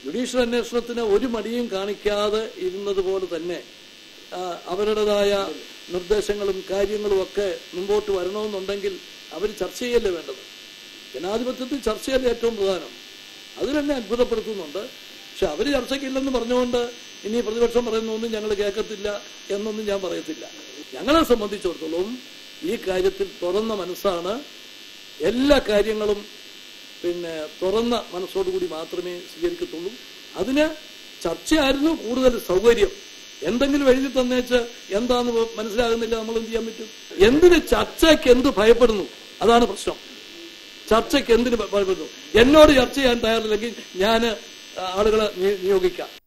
judicial അന്വേഷണത്തിന് ഒരു മടിയും കാണിക്കാതെ ഇരുന്നത് പോലെ തന്നെ ആ, അവരുടേതായ നിർദ്ദേശങ്ങളും കാര്യങ്ങളും ഒക്കെ മുമ്പോട്ട് വരണമെന്നുണ്ടെങ്കിൽ അവർ ചർച്ച ചെയ്യല്ലേ വേണ്ടത് ജനാധിപത്യത്തിൽ ചർച്ചയല്ലേ ഏറ്റവും പ്രധാനം അത് തന്നെ അത്ഭുതപ്പെടുത്തുന്നുണ്ട് പക്ഷെ അവർ ചർച്ചയ്ക്കില്ലെന്ന് പറഞ്ഞുകൊണ്ട് ഇനി പ്രതിപക്ഷം പറയുന്നൊന്നും ഞങ്ങൾ കേൾക്കത്തില്ല എന്നൊന്നും ഞാൻ പറയത്തില്ല ഞങ്ങളെ സംബന്ധിച്ചിടത്തോളം ഈ കാര്യത്തിൽ തുറന്ന മനസ്സാണ് എല്ലാ കാര്യങ്ങളും പിന്നെ തുറന്ന മനസ്സോടുകൂടി മാത്രമേ സ്വീകരിക്കത്തുള്ളൂ അതിന് ചർച്ചയായിരുന്നു കൂടുതൽ സൗകര്യം എന്തെങ്കിലും എഴുതി തന്നേച്ച് എന്താന്ന് മനസ്സിലാകുന്നില്ല നമ്മൾ എന്ത് ചെയ്യാൻ പറ്റും എന്തിന് ചർച്ചയ്ക്ക് എന്ത് ഭയപ്പെടുന്നു അതാണ് പ്രശ്നം ചർച്ചയ്ക്ക് എന്തിന് ഭയപ്പെടുന്നു എന്നോട് ചർച്ച ചെയ്യാൻ തയ്യാറില്ലെങ്കിൽ ഞാൻ ആളുകളെ നിയോഗിക്കാം